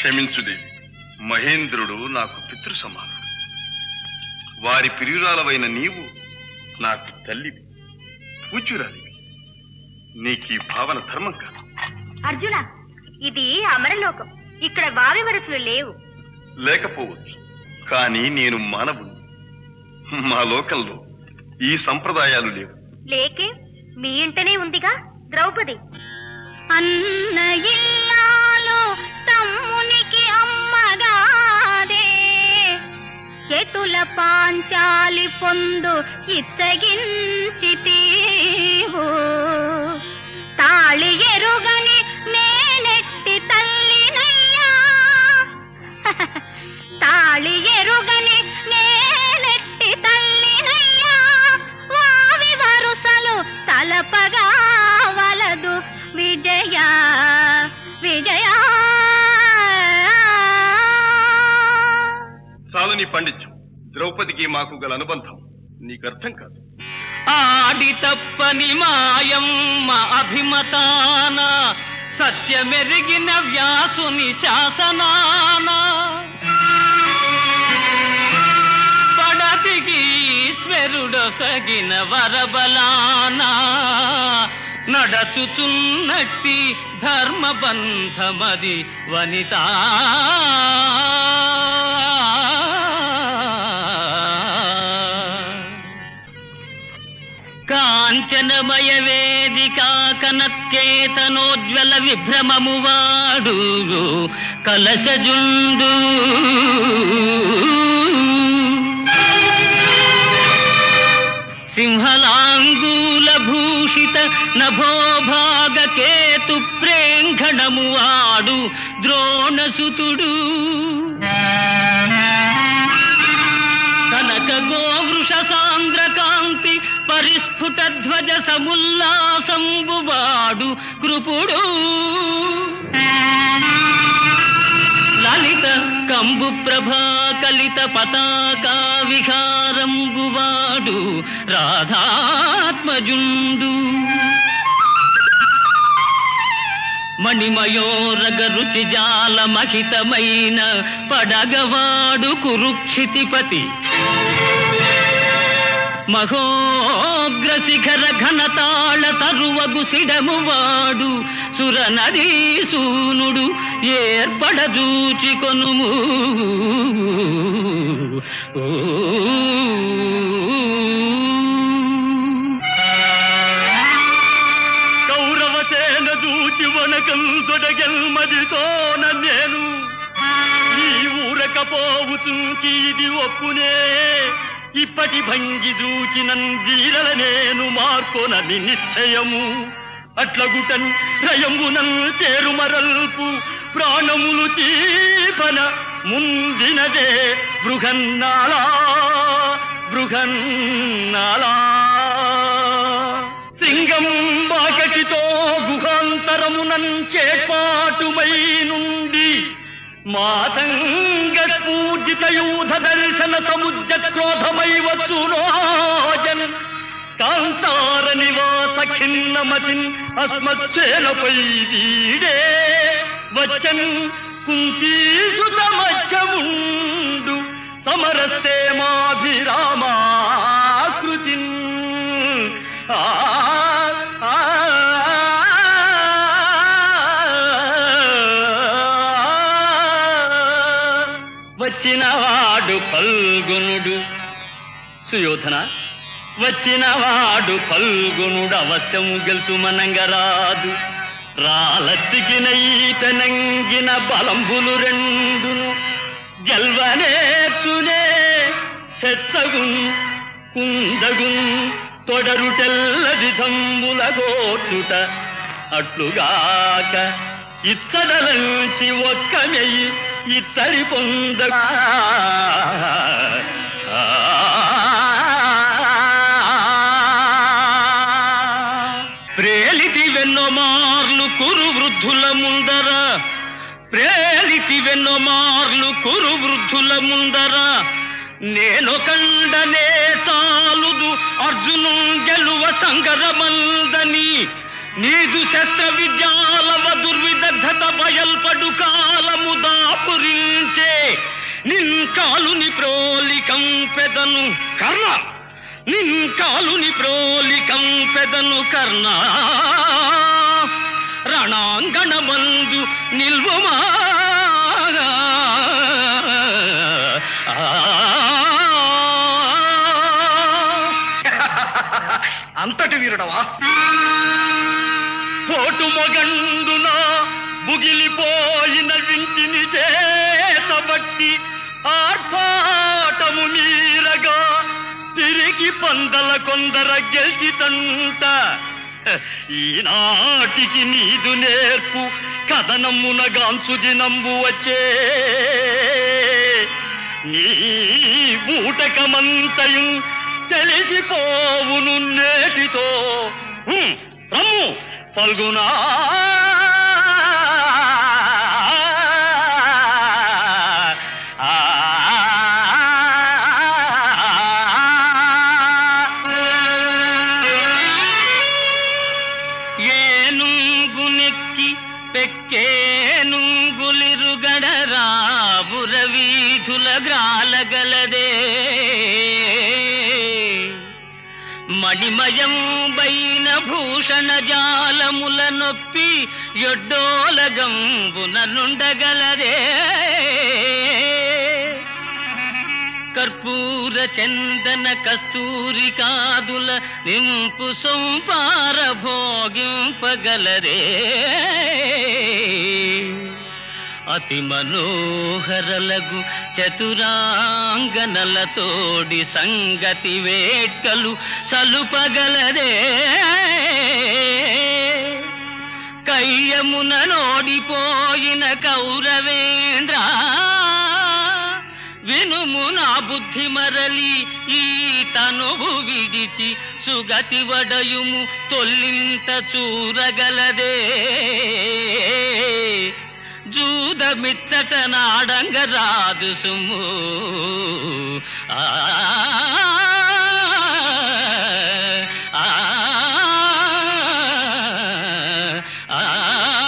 క్షమించుదేవి మహేంద్రుడు నాకు పితృ సమానుడు వారి ప్రియురాలవైన నీవు నాకు తల్లివి పూజ్యురాలివి నీకు ఈ భావన ధర్మం కాదు అర్జున ఇది అమరలోకం ఇక్కడ వావి వరసలు లేవు లేకపోవచ్చు కానీ నేను మానవుని మా లోకంలో ఈ సంప్రదాయాలు లేవు లేకే మీ ఇంటనే ఉందిగా ద్రౌపది అన్న ఇల్లాలు తమ్మునికి అమ్మగాదే ఎటుల పాంచాలి పొందు ఇత్తగించితీవు తాళి ఎరుగని నేనెట్టి తల్లినయ్యా తాళి ఎరుగని నేనెట్టి తల్లినయ్యా వావి వరుసలు తలపగా వలదు విజయ విజయ చాలు నీ పండిత్యం ద్రౌపదికి మాకు గల అనుబంధం నీకు అర్థం కాదు ఆడి తప్పని మాయమ్మ అభిమతాన సత్యమెరిగిన వ్యాసుని శాసనాన పడతికి ఈశ్వరుడొసగిన వరబలాన నడచుతున్నట్టి ధర్మబంధమది వనిత కాంచనమయ వేదిక కనత్కేతనోజ్వల విభ్రమము వాడు కలశజుండు సింహలాంగూల భూషిత నభోభాగ కేతు ప్రేంఘణము వాడు ద్రోణసుతుడు కనక గోవృష సాంద్ర కాంతి పరిస్ఫుట ధ్వజ సముల్లాసంబువాడు కృపుడు లలిత కంబు ప్రభా కలిత పతాకా విహారంబువాడు రాధాత్మజుండు మణిమయోరగ రుచి జాల మహితమైన పడగవాడు కురుక్షితిపతి మహోగ్ర శిఖర ఘనతాళ తరువగు సిడము వాడు సుర నదీ సూనుడు ఏర్పడజూచి కొనుము ఓ కౌరవసేన చూచి వనకం తొడగెల్మదితోన నేను ఈ ఊరకపోవుచుంకి ఇది ఒప్పునే ఇప్పటి భంగి చూచినన్ వీరల నేను మార్కొనని నిశ్చయము అట్లగుటన్ రయమునన్ చేరుమరల్పు ప్రాణములు తీపన ముందినదే బృహన్నాళా బృహన్నాళా సింగం బాకటితో గుహాంతరమునం చేపాటుమై నుండి మాతంగ పూజిత యూధ దర్శన సముద్ర క్రోధమై వచ్చునోజన్ కాంతార నివాస ఖిన్నమతిన్ అస్మత్సేనపై వీడే వచ్చన్ కుంతీసుత మధ్యముండు సమరసేమాభిరామాకృతిన్ ఆ ఆ, వచ్చినవాడు పల్గొనుడు సుయోధన వచ్చినవాడు పల్గొనుడు అవశ్యము గెలుతు మనంగరాదు రాలత్తికినై పెనంగిన బలంబులు రెండును గెల్వనేర్చునే హెచ్చగున్ కుందగున్ తొడరుటెల్లది దంబుల గోటుట అట్లుగాక ఇత్తడలంచి ఒక్క మెయ్యి ఇత్తడి పొంద ప్రేలితి వెన్నో మార్లు కురు వృద్ధుల ముందర ప్రేలితి వెన్నో మార్లు కురు వృద్ధుల ముందర నేను కండనే చాలుదు అర్జును గెలువ సంగరమందని నీదు శస్త్ర విద్యాలవ దుర్విదగ్ధత బయల్పడు కాలము దాప కాలుని ప్రోలికం పెదను కర్ణ నిన్ కాలుని ప్రోలికం పెదను కర్ణ రణాంగణమందు నిల్వమా అంతటి వీరుడవా కోటు మొగండున బుగిలిపోయిన వింటిని చేతబట్టి ఆర్భాటము మీరగా తిరిగి పందల కొందర గెలిచితంట ఈనాటికి నీదు నేర్పు కథనమున గాంచు దినంబు వచ్చే నీ బూటకమంతయు తెలిసిపోవును నేటితో హ్మ్, రమ్ము ఫల్గునా ఏనుంగునెక్కి పెక్కేనుంగులిరుగడ రాబుర వీధుల గ్రాలగలదే మణిమయం బైన భూషణ జాలముల నొప్పి ఎడ్డోలగంబున నుండగలదే కర్పూర చందన కస్తూరి కాదుల నింపు సొంపార భోగింపగలరే అతి మనోహరలగు చతురాంగనలతోడి సంగతి వేట్కలు సలుపగలదే కయ్యమున నోడిపోయిన కౌరవేంద్ర వినుము నా బుద్ధి మరలి ఈ తనువు విడిచి సుగతి వడయుము తొల్లింత చూరగలదే జూదమిచ్చట నాడంగ రాదు సుము ఆ ఆ ఆ